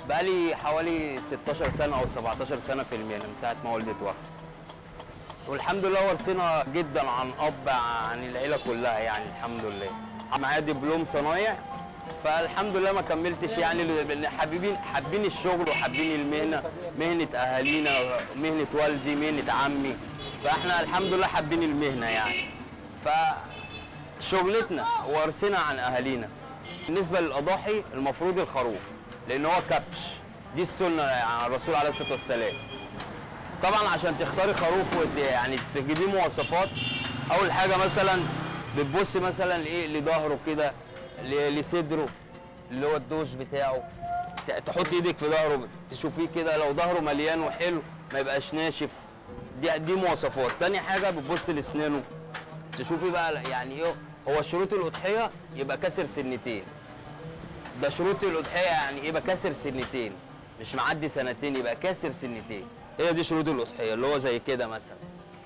بقالي حوالي 16 سنه او 17 سنه في المهنه من ساعه ما والدي توفى والحمد لله ورثنا جدا عن اب عن العيله كلها يعني الحمد لله معايا دبلوم صنايع فالحمد لله ما كملتش يعني لأن حابين حابين الشغل وحابين المهنه مهنه اهالينا مهنه والدي مهنه عمي فاحنا الحمد لله حابين المهنه يعني فشغلتنا ورثنا عن اهالينا بالنسبه للاضاحي المفروض الخروف لان هو كبش دي السنه عن الرسول عليه الصلاه والسلام طبعا عشان تختاري خروف وت- يعني تجيبيه مواصفات اول حاجه مثلا بتبص مثلا لايه لظهره كده ل- لصدره اللي هو الدوش بتاعه ت- تحط ايدك في ظهره تشوفيه كده لو ظهره مليان وحلو ما يبقاش ناشف دي دي مواصفات تاني حاجه بتبص لاسنانه تشوفي بقى يعني ايه هو شروط الاضحيه يبقى كسر سنتين ده شروط الاضحيه يعني يبقى كاسر سنتين مش معدي سنتين يبقى كاسر سنتين هي دي شروط الاضحيه اللي هو زي كده مثلا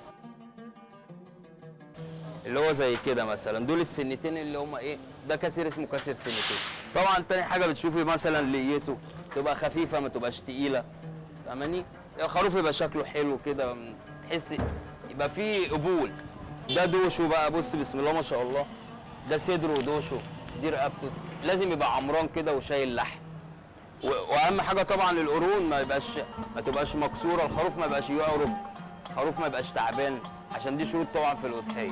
اللي هو زي كده مثلا دول السنتين اللي هم ايه ده كاسر اسمه كاسر سنتين طبعا تاني حاجه بتشوفي مثلا ليته تبقى خفيفه ما تبقاش تقيله فاهماني الخروف يبقى شكله حلو كده تحسي يبقى فيه قبول ده دوشه بقى بص بسم الله ما شاء الله ده صدره ودوشه دي رقبته لازم يبقى عمران كده وشايل لحم و- واهم حاجه طبعا القرون ما يبقاش ما تبقاش مكسوره الخروف ما يبقاش يعرج الخروف ما يبقاش تعبان عشان دي شروط طبعا في الاضحيه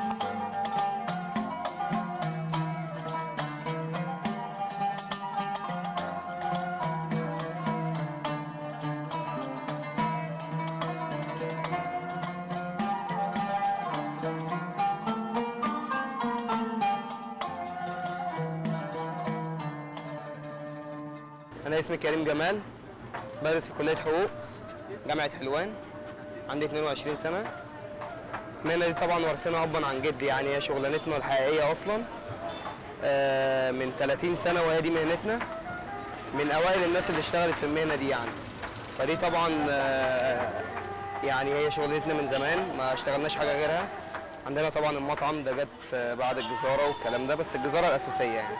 أنا اسمي كريم جمال بدرس في كلية حقوق جامعة حلوان عندي 22 سنة المهنة دي طبعا ورثنا أبا عن جدي يعني هي شغلانتنا الحقيقية أصلا آه، من 30 سنة وهي دي مهنتنا من أوائل الناس اللي اشتغلت في المهنة دي يعني فدي طبعا آه، يعني هي شغلتنا من زمان ما اشتغلناش حاجة غيرها عندنا طبعا المطعم ده جت آه، بعد الجزارة والكلام ده بس الجزارة الأساسية يعني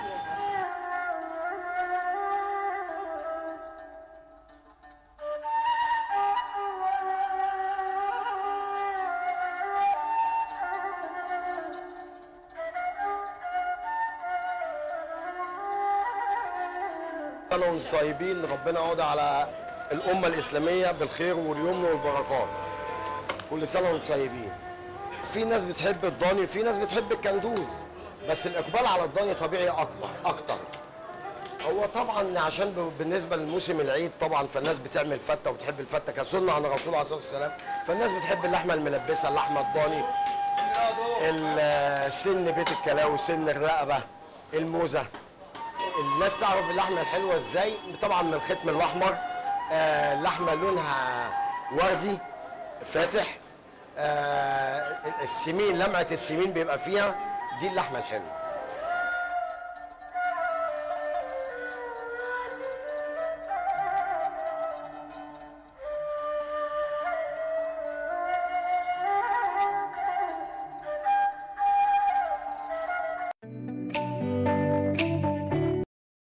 سنة وانتم طيبين ربنا يعود على الأمة الإسلامية بالخير واليمن والبركات كل سنة وانتم طيبين في ناس بتحب الضاني في ناس بتحب الكندوز بس الإقبال على الضاني طبيعي أكبر أكتر هو طبعا عشان ب- بالنسبة لموسم العيد طبعا فالناس بتعمل فتة وبتحب الفتة كسنة عن الرسول عليه الصلاة والسلام فالناس بتحب اللحمة الملبسة اللحمة الضاني ال- سن بيت الكلاوي سن الرقبة الموزة الناس تعرف اللحمه الحلوه ازاي طبعا من الختم الاحمر آه اللحمه لونها وردي فاتح آه السمين لمعه السمين بيبقى فيها دي اللحمه الحلوه